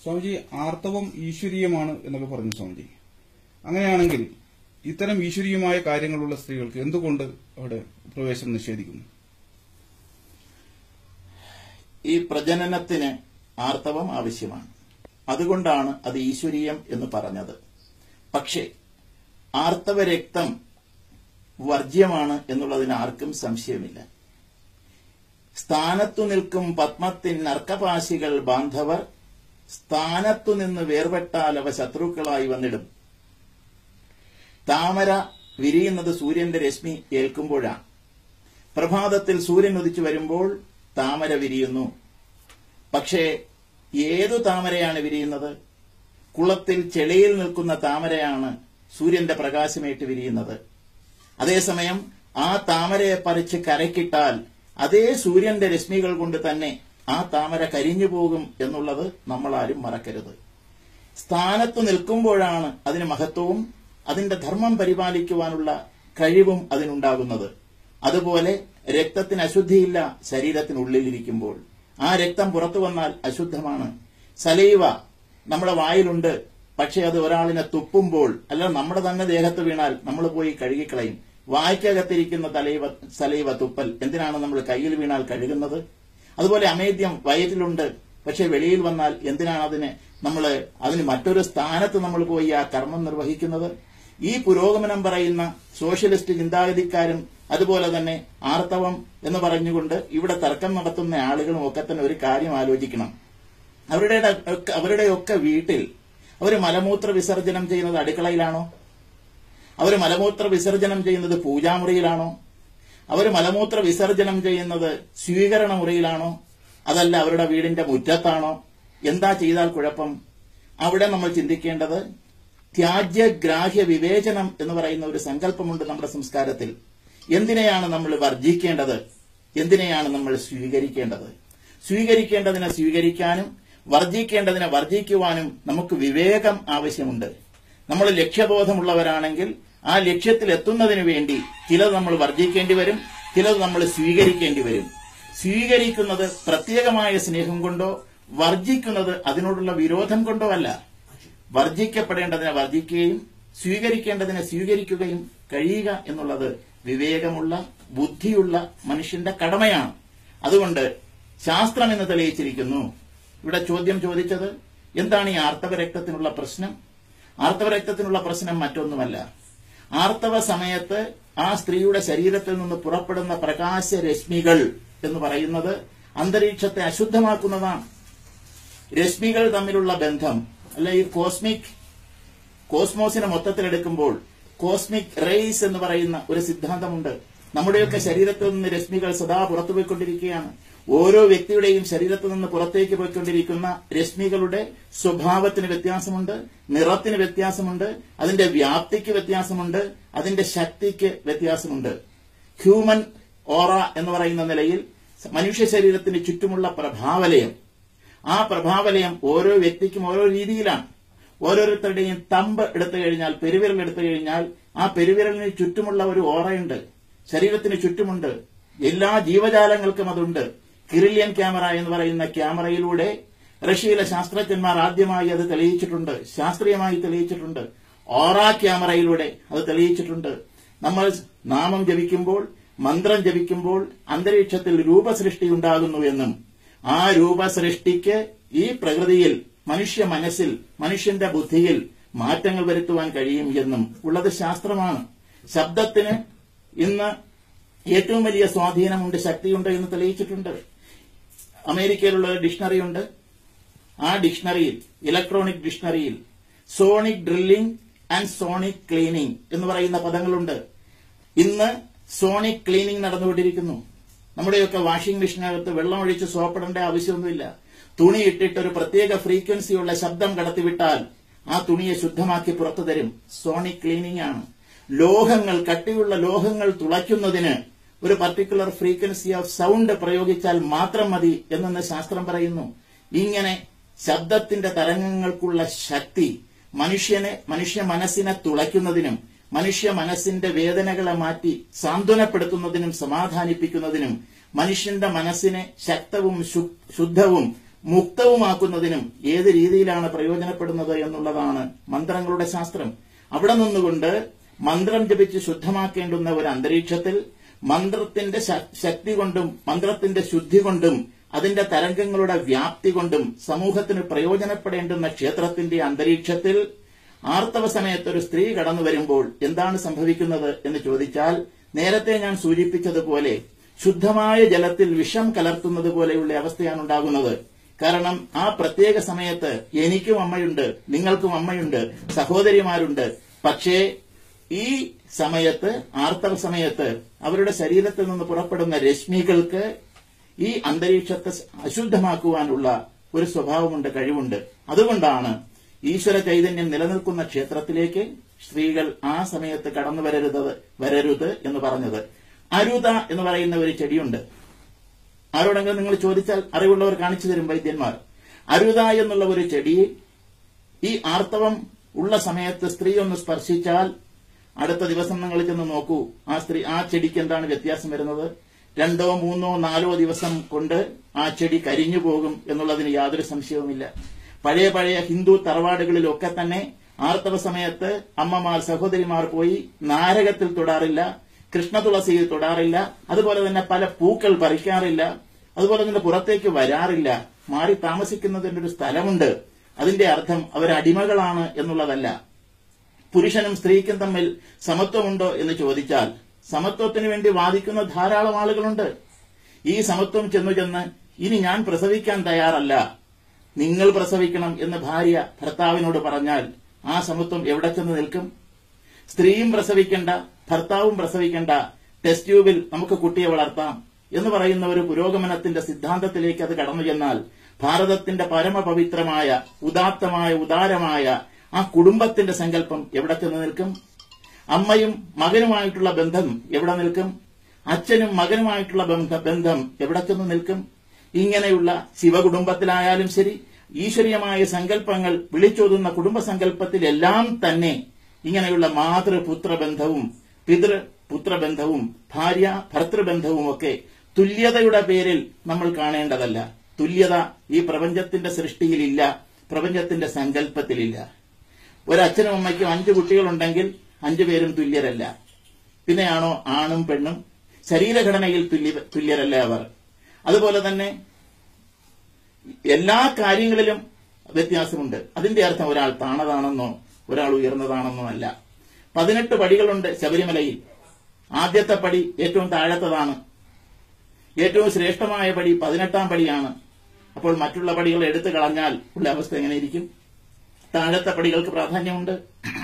സ്വാമിജി ആർത്തവം ഈശ്വരീയമാണ് എന്നൊക്കെ പറഞ്ഞു സ്വാമിജി അങ്ങനെയാണെങ്കിൽ ഇത്തരം ഈശ്വരീയമായ കാര്യങ്ങളുള്ള സ്ത്രീകൾക്ക് എന്തുകൊണ്ട് അവിടെ പ്രവേശനം നിഷേധിക്കുന്നു ഈ പ്രജനനത്തിന് ആർത്തവം ആവശ്യമാണ് അതുകൊണ്ടാണ് അത് ഈശ്വരീയം എന്ന് പറഞ്ഞത് പക്ഷേ ആർത്തവ രക്തം വർജ്യമാണ് എന്നുള്ളതിന് ആർക്കും സംശയമില്ല സ്ഥാനത്തു നിൽക്കും പത്മത്തിൻ നർക്കപാശികൾ ബാന്ധവർ സ്ഥാനത്തു നിന്ന് വേർപെട്ടാൽ അവ ശത്രുക്കളായി വന്നിടും താമര വിരിയുന്നത് സൂര്യന്റെ രശ്മി ഏൽക്കുമ്പോഴാണ് പ്രഭാതത്തിൽ സൂര്യൻ ഉദിച്ചു വരുമ്പോൾ താമര വിരിയുന്നു പക്ഷേ ഏതു താമരയാണ് വിരിയുന്നത് കുളത്തിൽ ചെളിയിൽ നിൽക്കുന്ന താമരയാണ് സൂര്യന്റെ പ്രകാശമേറ്റ് വിരിയുന്നത് അതേസമയം ആ താമരയെ പറിച്ച് കരക്കിട്ടാൽ അതേ സൂര്യന്റെ രശ്മികൾ കൊണ്ട് തന്നെ ആ താമര കരിഞ്ഞു പോകും എന്നുള്ളത് നമ്മളാരും മറക്കരുത് സ്ഥാനത്ത് നിൽക്കുമ്പോഴാണ് അതിന് മഹത്വവും അതിന്റെ ധർമ്മം പരിപാലിക്കുവാനുള്ള കഴിവും അതിനുണ്ടാകുന്നത് അതുപോലെ രക്തത്തിന് അശുദ്ധിയില്ല ശരീരത്തിനുള്ളിലിരിക്കുമ്പോൾ ആ രക്തം പുറത്തു വന്നാൽ അശുദ്ധമാണ് സലൈവ നമ്മുടെ വായിലുണ്ട് പക്ഷെ അത് ഒരാളിനെ തുപ്പുമ്പോൾ അല്ല നമ്മുടെ തന്നെ ദേഹത്ത് വീണാൽ നമ്മൾ പോയി കഴുകിക്കളയും വായ്ക്കകത്തിരിക്കുന്ന തലൈവ സലൈവ തുപ്പൽ എന്തിനാണ് നമ്മൾ കയ്യിൽ വീണാൽ കഴുകുന്നത് അതുപോലെ അമേദ്യം വയറ്റിലുണ്ട് പക്ഷെ വെളിയിൽ വന്നാൽ എന്തിനാണ് അതിന് നമ്മൾ അതിന് മറ്റൊരു സ്ഥാനത്ത് നമ്മൾ പോയി ആ കർമ്മം നിർവഹിക്കുന്നത് ഈ പുരോഗമനം പറയുന്ന സോഷ്യലിസ്റ്റ് ചിന്താഗതിക്കാരും അതുപോലെ തന്നെ ആർത്തവം എന്ന് പറഞ്ഞുകൊണ്ട് ഇവിടെ തർക്കം നടത്തുന്ന ആളുകളും ഒക്കെ തന്നെ ഒരു കാര്യം ആലോചിക്കണം അവരുടെ ഒക്കെ- അവരുടെയൊക്കെ വീട്ടിൽ അവർ മലമൂത്ര വിസർജനം ചെയ്യുന്നത് അടുക്കളയിലാണോ അവർ മലമൂത്ര വിസർജനം ചെയ്യുന്നത് പൂജാമുറിയിലാണോ അവർ മലമൂത്ര വിസർജനം ചെയ്യുന്നത് സ്വീകരണ മുറിയിലാണോ അതല്ല അവരുടെ വീടിന്റെ മുറ്റത്താണോ എന്താ ചെയ്താൽ കുഴപ്പം അവിടെ നമ്മൾ ചിന്തിക്കേണ്ടത് ത്യാജ്യഗ്രാഹ്യ വിവേചനം എന്ന് പറയുന്ന ഒരു സങ്കല്പമുണ്ട് നമ്മുടെ സംസ്കാരത്തിൽ എന്തിനെയാണ് നമ്മൾ വർജിക്കേണ്ടത് എന്തിനെയാണ് നമ്മൾ സ്വീകരിക്കേണ്ടത് സ്വീകരിക്കേണ്ടതിനെ സ്വീകരിക്കാനും വർജിക്കേണ്ടതിനെ വർജിക്കുവാനും നമുക്ക് വിവേകം ആവശ്യമുണ്ട് നമ്മൾ ലക്ഷ്യബോധമുള്ളവരാണെങ്കിൽ ആ ലക്ഷ്യത്തിൽ എത്തുന്നതിന് വേണ്ടി ചിലത് നമ്മൾ വർജിക്കേണ്ടി വരും ചിലത് നമ്മൾ സ്വീകരിക്കേണ്ടി വരും സ്വീകരിക്കുന്നത് പ്രത്യേകമായ സ്നേഹം കൊണ്ടോ വർജിക്കുന്നത് അതിനോടുള്ള വിരോധം കൊണ്ടോ അല്ല വർജിക്കപ്പെടേണ്ടതിനെ വർജിക്കുകയും സ്വീകരിക്കേണ്ടതിനെ സ്വീകരിക്കുകയും കഴിയുക എന്നുള്ളത് വിവേകമുള്ള ബുദ്ധിയുള്ള മനുഷ്യന്റെ കടമയാണ് അതുകൊണ്ട് ശാസ്ത്രം എന്ന് തെളിയിച്ചിരിക്കുന്നു ഇവിടെ ചോദ്യം ചോദിച്ചത് എന്താണ് ഈ ആർത്തവ രക്തത്തിനുള്ള പ്രശ്നം ആർത്തവ രക്തത്തിനുള്ള പ്രശ്നം മറ്റൊന്നുമല്ല ആർത്തവ സമയത്ത് ആ സ്ത്രീയുടെ ശരീരത്തിൽ നിന്ന് പുറപ്പെടുന്ന പ്രകാശരശ്മികൾ എന്ന് പറയുന്നത് അന്തരീക്ഷത്തെ അശുദ്ധമാക്കുന്നതാണ് രശ്മികൾ തമ്മിലുള്ള ബന്ധം അല്ല ഈ കോസ്മിക് കോസ്മോസിനെ മൊത്തത്തിലെടുക്കുമ്പോൾ കോസ്മിക് റേസ് എന്ന് പറയുന്ന ഒരു സിദ്ധാന്തമുണ്ട് നമ്മുടെയൊക്കെ ശരീരത്തിൽ നിന്ന് രശ്മികൾ സദാ പുറത്തു പോയിക്കൊണ്ടിരിക്കുകയാണ് ഓരോ വ്യക്തിയുടെയും ശരീരത്തിൽ നിന്ന് പുറത്തേക്ക് പോയിക്കൊണ്ടിരിക്കുന്ന രശ്മികളുടെ സ്വഭാവത്തിന് വ്യത്യാസമുണ്ട് നിറത്തിന് വ്യത്യാസമുണ്ട് അതിന്റെ വ്യാപ്തിക്ക് വ്യത്യാസമുണ്ട് അതിന്റെ ശക്തിക്ക് വ്യത്യാസമുണ്ട് ഹ്യൂമൻ ഓറ എന്ന് പറയുന്ന നിലയിൽ മനുഷ്യ ശരീരത്തിന് ചുറ്റുമുള്ള പ്രഭാവലയം ആ പ്രഭാവലയം ഓരോ വ്യക്തിക്കും ഓരോ രീതിയിലാണ് ഓരോരുത്തരുടെയും തമ്പ് എടുത്തു കഴിഞ്ഞാൽ പെരുവിരൽ എടുത്തു കഴിഞ്ഞാൽ ആ പെരുവിരലിന് ചുറ്റുമുള്ള ഒരു ഓറയുണ്ട് ശരീരത്തിന് ചുറ്റുമുണ്ട് എല്ലാ ജീവജാലങ്ങൾക്കും അതുണ്ട് കിറിലിയൻ ക്യാമറ എന്ന് പറയുന്ന ക്യാമറയിലൂടെ റഷ്യയിലെ ശാസ്ത്രജ്ഞന്മാർ ആദ്യമായി അത് തെളിയിച്ചിട്ടുണ്ട് ശാസ്ത്രീയമായി തെളിയിച്ചിട്ടുണ്ട് ഓറ ക്യാമറയിലൂടെ അത് തെളിയിച്ചിട്ടുണ്ട് നമ്മൾ നാമം ജപിക്കുമ്പോൾ മന്ത്രം ജപിക്കുമ്പോൾ അന്തരീക്ഷത്തിൽ രൂപസൃഷ്ടി ഉണ്ടാകുന്നു എന്നും ആ രൂപസൃഷ്ടിക്ക് ഈ പ്രകൃതിയിൽ മനുഷ്യ മനസ്സിൽ മനുഷ്യന്റെ ബുദ്ധിയിൽ മാറ്റങ്ങൾ വരുത്തുവാൻ കഴിയും എന്നും ഉള്ളത് ശാസ്ത്രമാണ് ശബ്ദത്തിന് ഇന്ന് ഏറ്റവും വലിയ സ്വാധീനമുണ്ട് ശക്തിയുണ്ട് എന്ന് തെളിയിച്ചിട്ടുണ്ട് അമേരിക്കയിലുള്ള ഒരു ഡിക്ഷണറി ഉണ്ട് ആ ഡിക്ഷണറിയിൽ ഇലക്ട്രോണിക് ഡിക്ഷണറിയിൽ sonic drilling and sonic cleaning എന്ന് പറയുന്ന പദങ്ങളുണ്ട് ഇന്ന് സോണിക് ക്ലീനിങ് നടന്നുകൊണ്ടിരിക്കുന്നു നമ്മുടെയൊക്കെ വാഷിംഗ് മെഷീനകത്ത് വെള്ളമൊഴിച്ച് സോപ്പിടേണ്ട ആവശ്യമൊന്നുമില്ല തുണി ഇട്ടിട്ട് ഒരു പ്രത്യേക ഫ്രീക്വൻസിയുള്ള ശബ്ദം കടത്തിവിട്ടാൽ ആ തുണിയെ ശുദ്ധമാക്കി പുറത്തു തരും സോണിക് ക്ലീനിങ് ആണ് ലോഹങ്ങൾ കട്ടിയുള്ള ലോഹങ്ങൾ തുളയ്ക്കുന്നതിന് ഒരു പർട്ടിക്കുലർ ഫ്രീക്വൻസി ഓഫ് സൗണ്ട് പ്രയോഗിച്ചാൽ മാത്രം മതി എന്നെന്ന് ശാസ്ത്രം പറയുന്നു ഇങ്ങനെ ശബ്ദത്തിന്റെ തരംഗങ്ങൾക്കുള്ള ശക്തി മനുഷ്യനെ മനുഷ്യ മനസ്സിനെ തുളയ്ക്കുന്നതിനും മനുഷ്യ മനസ്സിന്റെ വേദനകളെ മാറ്റി സാന്ത്വനപ്പെടുത്തുന്നതിനും സമാധാനിപ്പിക്കുന്നതിനും മനുഷ്യന്റെ മനസ്സിനെ ശക്തവും ശു- ശുദ്ധവും മുക്തവുമാക്കുന്നതിനും ഏത് രീതിയിലാണ് പ്രയോജനപ്പെടുന്നത് എന്നുള്ളതാണ് മന്ത്രങ്ങളുടെ ശാസ്ത്രം അവിടെ നിന്നുകൊണ്ട് മന്ത്രം ജപിച്ച് ശുദ്ധമാക്കേണ്ടുന്ന ഒരു അന്തരീക്ഷത്തിൽ മന്ത്രത്തിന്റെ ശ- ശക്തി കൊണ്ടും മന്ത്രത്തിന്റെ ശുദ്ധി കൊണ്ടും അതിന്റെ തരംഗങ്ങളുടെ വ്യാപ്തി കൊണ്ടും സമൂഹത്തിന് പ്രയോജനപ്പെടേണ്ടുന്ന ക്ഷേത്രത്തിന്റെ അന്തരീക്ഷത്തിൽ ആർത്തവ സമയത്ത് ഒരു സ്ത്രീ കടന്നു വരുമ്പോൾ എന്താണ് സംഭവിക്കുന്നത് എന്ന് ചോദിച്ചാൽ നേരത്തെ ഞാൻ സൂചിപ്പിച്ചതുപോലെ ശുദ്ധമായ ജലത്തിൽ വിഷം കലർത്തുന്നത് പോലെയുള്ള അവസ്ഥയാണ് ഉണ്ടാകുന്നത് കാരണം ആ പ്രത്യേക സമയത്ത് എനിക്കും അമ്മയുണ്ട് നിങ്ങൾക്കും അമ്മയുണ്ട് സഹോദരിമാരുണ്ട് പക്ഷേ ഈ സമയത്ത് ആർത്തവ സമയത്ത് അവരുടെ ശരീരത്തിൽ നിന്ന് പുറപ്പെടുന്ന രശ്മികൾക്ക് ഈ അന്തരീക്ഷത്തെ അശുദ്ധമാക്കുവാനുള്ള ഒരു സ്വഭാവമുണ്ട് കഴിവുണ്ട് അതുകൊണ്ടാണ് ഈശ്വര ചൈതന്യം നിലനിൽക്കുന്ന ക്ഷേത്രത്തിലേക്ക് സ്ത്രീകൾ ആ സമയത്ത് കടന്നു വരരുത് വരരുത് എന്ന് പറഞ്ഞത് അരുത എന്ന് പറയുന്ന ഒരു ചെടിയുണ്ട് ആരോടെങ്കിലും നിങ്ങൾ ചോദിച്ചാൽ അറിവുള്ളവർ കാണിച്ചു തരും വൈദ്യന്മാർ അരുത എന്നുള്ള ഒരു ചെടി ഈ ആർത്തവം ഉള്ള സമയത്ത് സ്ത്രീ ഒന്ന് സ്പർശിച്ചാൽ അടുത്ത ദിവസം നിങ്ങൾ ചെന്ന് നോക്കൂ ആ സ്ത്രീ ആ ചെടിക്ക് എന്താണ് വ്യത്യാസം വരുന്നത് രണ്ടോ മൂന്നോ നാലോ ദിവസം കൊണ്ട് ആ ചെടി കരിഞ്ഞു പോകും എന്നുള്ളതിന് യാതൊരു സംശയവുമില്ല പഴയ പഴയ ഹിന്ദു തറവാടുകളിലൊക്കെ തന്നെ ആർത്തവ സമയത്ത് അമ്മമാർ സഹോദരിമാർ പോയി നാരകത്തിൽ തൊടാറില്ല കൃഷ്ണതുളസിയിൽ തൊടാറില്ല അതുപോലെ തന്നെ പല പൂക്കൾ പറിക്കാറില്ല അതുപോലെ തന്നെ പുറത്തേക്ക് വരാറില്ല മാറി താമസിക്കുന്നതിന്റെ ഒരു സ്ഥലമുണ്ട് അതിന്റെ അർത്ഥം അവർ അടിമകളാണ് എന്നുള്ളതല്ല പുരുഷനും സ്ത്രീക്കും തമ്മിൽ സമത്വമുണ്ടോ എന്ന് ചോദിച്ചാൽ സമത്വത്തിന് വേണ്ടി വാദിക്കുന്ന ധാരാളം ആളുകളുണ്ട് ഈ സമത്വം ചെന്നു ചെന്ന് ഇനി ഞാൻ പ്രസവിക്കാൻ തയ്യാറല്ല നിങ്ങൾ പ്രസവിക്കണം എന്ന് ഭാര്യ ഭർത്താവിനോട് പറഞ്ഞാൽ ആ സമത്വം എവിടെ ചെന്ന് നിൽക്കും സ്ത്രീയും പ്രസവിക്കേണ്ട ഭർത്താവും പ്രസവിക്കേണ്ട ടെസ്റ്റ് ട്യൂബിൽ നമുക്ക് കുട്ടിയെ വളർത്താം എന്ന് പറയുന്ന ഒരു പുരോഗമനത്തിന്റെ സിദ്ധാന്തത്തിലേക്ക് അത് കടന്നു ചെന്നാൽ ഭാരതത്തിന്റെ പരമപവിത്രമായ ഉദാത്തമായ ഉദാരമായ ആ കുടുംബത്തിന്റെ സങ്കല്പം എവിടെ ചെന്ന് നിൽക്കും അമ്മയും മകനുമായിട്ടുള്ള ബന്ധം എവിടെ നിൽക്കും അച്ഛനും മകനുമായിട്ടുള്ള ബന്ധ- ബന്ധം എവിടെ ചെന്ന് നിൽക്കും ഇങ്ങനെയുള്ള ശിവകുടുംബത്തിലായാലും ശരി ഈശ്വരീയമായ സങ്കല്പങ്ങൾ വിളിച്ചോതുന്ന കുടുംബസങ്കല്പത്തിലെല്ലാം തന്നെ ഇങ്ങനെയുള്ള മാതൃപുത്ര ബന്ധവും പിതൃ പുത്രബന്ധവും ഭാര്യ ഭർത്തൃബന്ധവും ഒക്കെ തുല്യതയുടെ പേരിൽ നമ്മൾ കാണേണ്ടതല്ല തുല്യത ഈ പ്രപഞ്ചത്തിന്റെ സൃഷ്ടിയിലില്ല പ്രപഞ്ചത്തിന്റെ സങ്കല്പത്തിലില്ല ഒരച്ഛനും അമ്മയ്ക്കും അഞ്ചു കുട്ടികളുണ്ടെങ്കിൽ അഞ്ചു പേരും തുല്യരല്ല പിന്നെയാണോ ആണും പെണ്ണും ശരീരഘടനയിൽ തുല്യ തുല്യരല്ല അവർ അതുപോലെ തന്നെ എല്ലാ കാര്യങ്ങളിലും വ്യത്യാസമുണ്ട് അതിന്റെ അർത്ഥം ഒരാൾ താണതാണെന്നോ ഒരാൾ ഉയർന്നതാണെന്നോ അല്ല പതിനെട്ട് പടികളുണ്ട് ശബരിമലയിൽ ആദ്യത്തെ പടി ഏറ്റവും താഴത്തതാണ് ഏറ്റവും ശ്രേഷ്ഠമായ പടി പതിനെട്ടാം പടിയാണ് അപ്പോൾ മറ്റുള്ള പടികൾ എടുത്തു കളഞ്ഞാൽ ഉള്ള അവസ്ഥ എങ്ങനെയിരിക്കും താഴത്തെ പടികൾക്ക് പ്രാധാന്യമുണ്ട്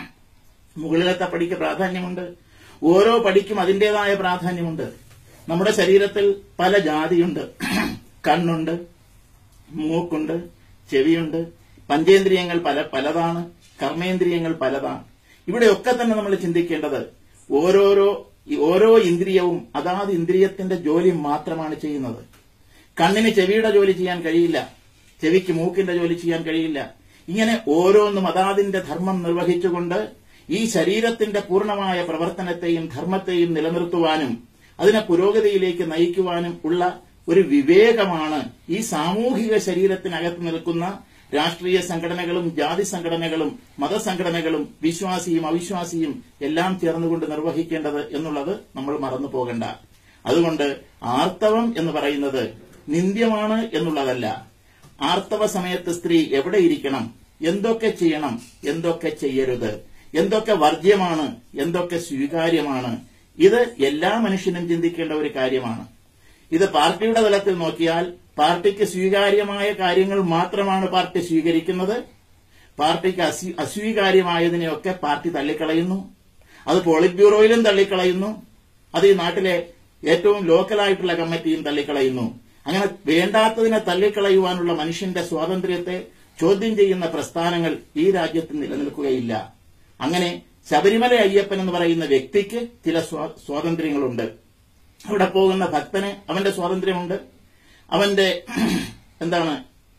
മുകളിലത്തെ പടിക്ക് പ്രാധാന്യമുണ്ട് ഓരോ പടിക്കും അതിൻ്റെതായ പ്രാധാന്യമുണ്ട് നമ്മുടെ ശരീരത്തിൽ പല ജാതിയുണ്ട് കണ്ണുണ്ട് മൂക്കുണ്ട് ചെവിയുണ്ട് പഞ്ചേന്ദ്രിയങ്ങൾ പല പലതാണ് കർമ്മേന്ദ്രിയങ്ങൾ പലതാണ് ഇവിടെയൊക്കെ തന്നെ നമ്മൾ ചിന്തിക്കേണ്ടത് ഓരോരോ ഈ ഓരോ ഇന്ദ്രിയവും അതാത് ഇന്ദ്രിയത്തിന്റെ ജോലി മാത്രമാണ് ചെയ്യുന്നത് കണ്ണിന് ചെവിയുടെ ജോലി ചെയ്യാൻ കഴിയില്ല ചെവിക്ക് മൂക്കിന്റെ ജോലി ചെയ്യാൻ കഴിയില്ല ഇങ്ങനെ ഓരോന്നും അതാതിന്റെ ധർമ്മം നിർവഹിച്ചുകൊണ്ട് ഈ ശരീരത്തിന്റെ പൂർണ്ണമായ പ്രവർത്തനത്തെയും ധർമ്മത്തെയും നിലനിർത്തുവാനും അതിനെ പുരോഗതിയിലേക്ക് നയിക്കുവാനും ഉള്ള ഒരു വിവേകമാണ് ഈ സാമൂഹിക ശരീരത്തിനകത്ത് നിൽക്കുന്ന രാഷ്ട്രീയ സംഘടനകളും ജാതി സംഘടനകളും മതസംഘടനകളും വിശ്വാസിയും അവിശ്വാസിയും എല്ലാം ചേർന്നുകൊണ്ട് നിർവഹിക്കേണ്ടത് എന്നുള്ളത് നമ്മൾ മറന്നു പോകണ്ട അതുകൊണ്ട് ആർത്തവം എന്ന് പറയുന്നത് നിന്ദ്യമാണ് എന്നുള്ളതല്ല ആർത്തവ സമയത്ത് സ്ത്രീ എവിടെ ഇരിക്കണം എന്തൊക്കെ ചെയ്യണം എന്തൊക്കെ ചെയ്യരുത് എന്തൊക്കെ വർജ്യമാണ് എന്തൊക്കെ സ്വീകാര്യമാണ് ഇത് എല്ലാ മനുഷ്യനും ചിന്തിക്കേണ്ട ഒരു കാര്യമാണ് ഇത് പാർട്ടിയുടെ തലത്തിൽ നോക്കിയാൽ പാർട്ടിക്ക് സ്വീകാര്യമായ കാര്യങ്ങൾ മാത്രമാണ് പാർട്ടി സ്വീകരിക്കുന്നത് പാർട്ടിക്ക് അസ്വീ- അസ്വീകാര്യമായതിനെയൊക്കെ പാർട്ടി തള്ളിക്കളയുന്നു അത് പോളിറ്റ് ബ്യൂറോയിലും തള്ളിക്കളയുന്നു അത് ഈ നാട്ടിലെ ഏറ്റവും ലോക്കലായിട്ടുള്ള കമ്മിറ്റിയും തള്ളിക്കളയുന്നു അങ്ങനെ വേണ്ടാത്തതിനെ തള്ളിക്കളയുവാനുള്ള മനുഷ്യന്റെ സ്വാതന്ത്ര്യത്തെ ചോദ്യം ചെയ്യുന്ന പ്രസ്ഥാനങ്ങൾ ഈ രാജ്യത്ത് നിലനിൽക്കുകയില്ല അങ്ങനെ ശബരിമല അയ്യപ്പൻ എന്ന് പറയുന്ന വ്യക്തിക്ക് ചില സ്വാ- സ്വാതന്ത്ര്യങ്ങളുണ്ട് അവിടെ പോകുന്ന ഭക്തന് അവന്റെ സ്വാതന്ത്ര്യമുണ്ട് അവന്റെ എന്താണ്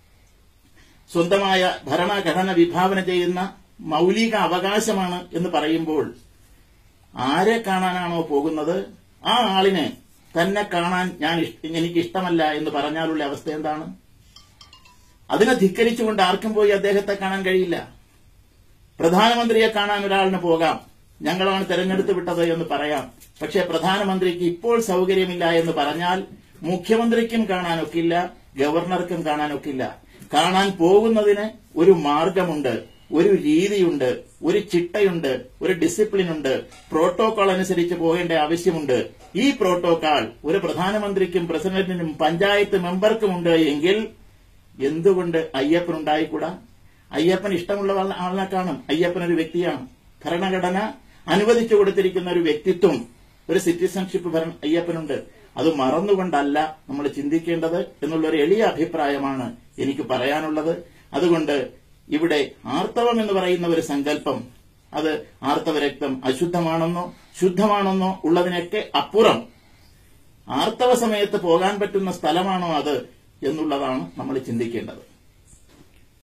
സ്വന്തമായ ഭരണഘടന വിഭാവന ചെയ്യുന്ന മൗലിക അവകാശമാണ് എന്ന് പറയുമ്പോൾ ആരെ കാണാനാണോ പോകുന്നത് ആ ആളിനെ തന്നെ കാണാൻ ഞാൻ ഇഷ്- എനിക്ക് ഇഷ്ടമല്ല എന്ന് പറഞ്ഞാലുള്ള അവസ്ഥ എന്താണ് അതിനെ ധിക്കരിച്ചുകൊണ്ട് ആർക്കും പോയി അദ്ദേഹത്തെ കാണാൻ കഴിയില്ല പ്രധാനമന്ത്രിയെ കാണാൻ ഒരാളിന് പോകാം ഞങ്ങളാണ് തെരഞ്ഞെടുത്ത് വിട്ടത് എന്ന് പറയാം പക്ഷേ പ്രധാനമന്ത്രിക്ക് ഇപ്പോൾ സൗകര്യമില്ല എന്ന് പറഞ്ഞാൽ മുഖ്യമന്ത്രിക്കും കാണാനൊക്കില്ല ഗവർണർക്കും കാണാനൊക്കില്ല കാണാൻ പോകുന്നതിന് ഒരു മാർഗമുണ്ട് ഒരു രീതിയുണ്ട് ഒരു ചിട്ടയുണ്ട് ഒരു ഡിസിപ്ലിൻ ഉണ്ട് പ്രോട്ടോകോൾ അനുസരിച്ച് പോകേണ്ട ആവശ്യമുണ്ട് ഈ പ്രോട്ടോകോൾ ഒരു പ്രധാനമന്ത്രിക്കും പ്രസിഡന്റിനും പഞ്ചായത്ത് മെമ്പർക്കുമുണ്ട് എങ്കിൽ എന്തുകൊണ്ട് അയ്യപ്പൻ ഉണ്ടായിക്കൂടാ അയ്യപ്പൻ ഇഷ്ടമുള്ള ആൾ- ആളിനെ കാണും അയ്യപ്പൻ ഒരു വ്യക്തിയാണ് ഭരണഘടന അനുവദിച്ചു കൊടുത്തിരിക്കുന്ന ഒരു വ്യക്തിത്വം ഒരു സിറ്റിസൺഷിപ്പ് ഭരണ അയ്യപ്പനുണ്ട് അത് മറന്നുകൊണ്ടല്ല നമ്മൾ ചിന്തിക്കേണ്ടത് എന്നുള്ള ഒരു എളിയ അഭിപ്രായമാണ് എനിക്ക് പറയാനുള്ളത് അതുകൊണ്ട് ഇവിടെ ആർത്തവം എന്ന് പറയുന്ന ഒരു സങ്കല്പം അത് ആർത്തവരക്തം അശുദ്ധമാണെന്നോ ശുദ്ധമാണെന്നോ ഉള്ളതിനൊക്കെ അപ്പുറം ആർത്തവ സമയത്ത് പോകാൻ പറ്റുന്ന സ്ഥലമാണോ അത് എന്നുള്ളതാണ് നമ്മൾ ചിന്തിക്കേണ്ടത്